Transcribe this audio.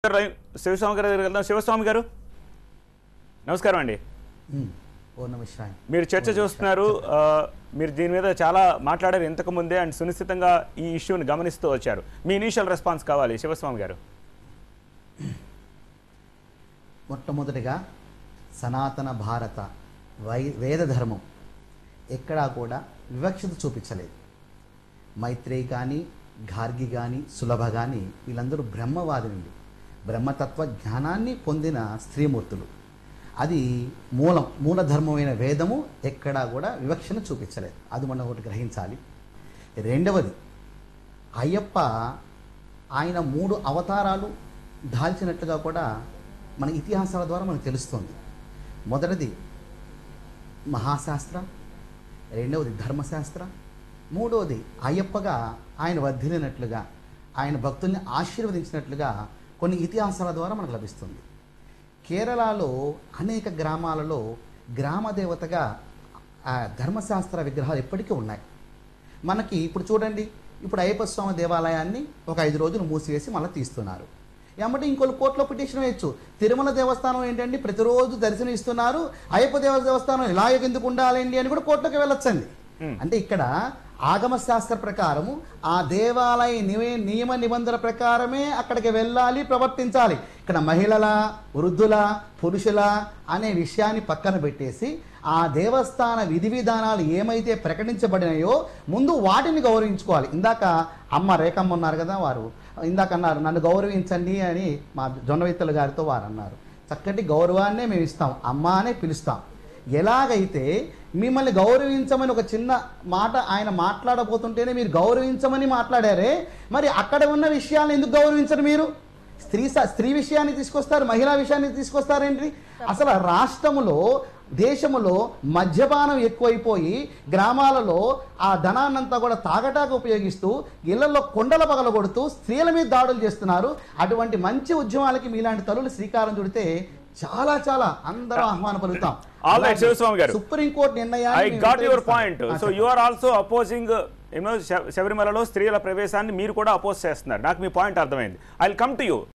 రై- శివస్వామి గారి దగ్గరికి వెళ్దాం శివస్వామి గారు నమస్కారం అండి ఓ నమస్కారం మీరు చర్చ చూస్తున్నారు ఆ, మీరు దీని మీద చాలా మాట్లాడారు ఇంతకు ముందే అండ్ సునిశ్చితంగా ఈ ఇష్యూని గమనిస్తూ వచ్చారు మీ ఇనీషియల్ రెస్పాన్స్ కావాలి శివస్వామి గారు మొట్టమొదటిగా సనాతన భారత వై వేద ధర్మం ఎక్కడా కూడా వివక్షత చూపించలేదు మైత్రేయి కానీ గార్గి కానీ సులభ కానీ వీళ్ళందరూ బ్రహ్మవాది నుండి బ్రహ్మతత్వ జ్ఞానాన్ని పొందిన స్త్రీమూర్తులు అది మూలం మూలధర్మమైన వేదము ఎక్కడా కూడా వివక్షను చూపించలేదు అది మనం ఒకటి గ్రహించాలి రెండవది అయ్యప్ప ఆయన మూడు అవతారాలు దాల్చినట్లుగా కూడా మన ఇతిహాసాల ద్వారా మనకు తెలుస్తుంది మొదటిది మహాశాస్త్ర రెండవది ధర్మశాస్త్ర మూడవది అయ్యప్పగా ఆయన వర్ధిల్లినట్లుగా ఆయన భక్తుల్ని ఆశీర్వదించినట్లుగా కొన్ని ఇతిహాసాల ద్వారా మనకు లభిస్తుంది కేరళలో అనేక గ్రామాలలో గ్రామ దేవతగా ఆ ధర్మశాస్త్ర విగ్రహాలు ఎప్పటికీ ఉన్నాయి మనకి ఇప్పుడు చూడండి ఇప్పుడు అయ్యప్ప స్వామి దేవాలయాన్ని ఒక ఐదు రోజులు మూసివేసి మళ్ళీ తీస్తున్నారు ఏమంటే ఇంకొక కోర్టులో పిటిషన్ వేయచ్చు తిరుమల దేవస్థానం ఏంటండి ప్రతిరోజు దర్శనం ఇస్తున్నారు అయ్యప్ప దేవ దేవస్థానం ఇలా ఎందుకు ఉండాలండి అని కూడా కోర్టులోకి వెళ్ళొచ్చండి అంటే ఇక్కడ ఆగమ శాస్త్ర ప్రకారము ఆ దేవాలయ నివే నియమ నిబంధన ప్రకారమే అక్కడికి వెళ్ళాలి ప్రవర్తించాలి ఇక్కడ మహిళల వృద్ధుల పురుషుల అనే విషయాన్ని పక్కన పెట్టేసి ఆ దేవస్థాన విధి విధానాలు ఏమైతే ప్రకటించబడినాయో ముందు వాటిని గౌరవించుకోవాలి ఇందాక అమ్మ రేఖమ్మ ఉన్నారు కదా వారు ఇందాక అన్నారు నన్ను గౌరవించండి అని మా జొన్నవిత్తలు గారితో వారు అన్నారు చక్కటి గౌరవాన్నే మేము ఇస్తాం అమ్మ అనే పిలుస్తాం ఎలాగైతే మిమ్మల్ని గౌరవించమని ఒక చిన్న మాట ఆయన మాట్లాడబోతుంటేనే మీరు గౌరవించమని మాట్లాడారే మరి అక్కడ ఉన్న విషయాలను ఎందుకు గౌరవించరు మీరు స్త్రీ స- స్త్రీ విషయాన్ని తీసుకొస్తారు మహిళా విషయాన్ని తీసుకొస్తారేంటి అసలు రాష్ట్రములో దేశములో మద్యపానం ఎక్కువైపోయి గ్రామాలలో ఆ ధనాన్నంతా కూడా తాగటాకు ఉపయోగిస్తూ ఇళ్లలో కొండల పగలగొడుతూ స్త్రీల మీద దాడులు చేస్తున్నారు అటువంటి మంచి ఉద్యమాలకి మీలాంటి తల్లులు శ్రీకారం చుడితే చాలా చాలా అందరం ఆహ్వాన పలుకుతాం All right, శివస్వామి గారు. సుప్రీంకోర్టు ఐ నిర్ణయాన్ని గాట్ యువర్ వ్యతిరేకిస్తాం. Point ah, so you are also opposing you know శబరిమలలో స్త్రీల ప్రవేశాన్ని మీరు కూడా అపోజ్ చేస్తున్నారు నాకు మీ పాయింట్ అర్థమైంది ఐ కమ్ టు యూ